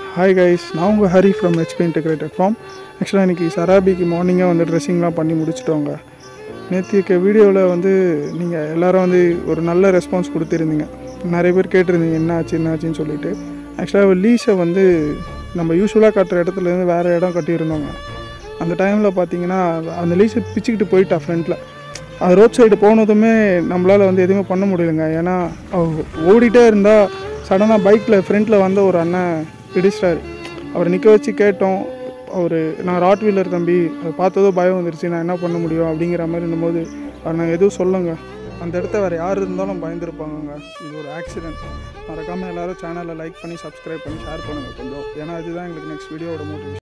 hi guys நான் உங்கள் Hari from HP integrated farm ஆக்சுவலாக இன்றைக்கி சராபிக்கு மார்னிங்காக வந்து ட்ரெஸ்ஸிங்லாம் பண்ணி முடிச்சிட்டோங்க நேற்றுக்கு வீடியோவில் வந்து நீங்கள் எல்லாரும் வந்து ஒரு நல்ல ரெஸ்பான்ஸ் கொடுத்துருந்தீங்க நிறைய பேர் கேட்டிருந்தீங்க என்ன ஆச்சு என்ன ஆச்சுன்னு சொல்லிட்டு ஆக்சுவலாக லீஸை வந்து நம்ம யூஸ்வலாக கட்டுற இடத்துலேருந்து வேறு இடம் கட்டியிருந்தோங்க அந்த டைமில் பார்த்தீங்கன்னா அந்த லீஸை பிச்சுக்கிட்டு போயிட்டா ஃப்ரண்ட்டில் அது ரோட் சைடு போனதுமே நம்மளால் வந்து எதுவுமே பண்ண முடியலைங்க ஏன்னா அவ ஓடிட்டே இருந்தால் சடனாக பைக்கில் ஃப்ரண்ட்டில் வந்த ஒரு அண்ணன் இடிச்சிட்டாரு அவரை நிற்க வச்சு கேட்டோம் அவர் நான் ராட் வீலர் தம்பி அதை பார்த்ததோ பயம் வந்துருச்சு நான் என்ன பண்ண முடியும் அப்படிங்கிற மாதிரி இருந்தபோது அவர் நாங்கள் எதுவும் சொல்லுங்க அந்த இடத்த வேறு யார் இருந்தாலும் பயந்துருப்பாங்கங்க இது ஒரு ஆக்சிடென்ட் மறக்காமல் எல்லோரும் சேனலை லைக் பண்ணி சப்ஸ்கிரைப் பண்ணி ஷேர் பண்ணுங்கள் கொஞ்சம் ஏன்னா இதுதான் எங்களுக்கு நெக்ஸ்ட் வீடியோவோட மோட்டிவேஷன்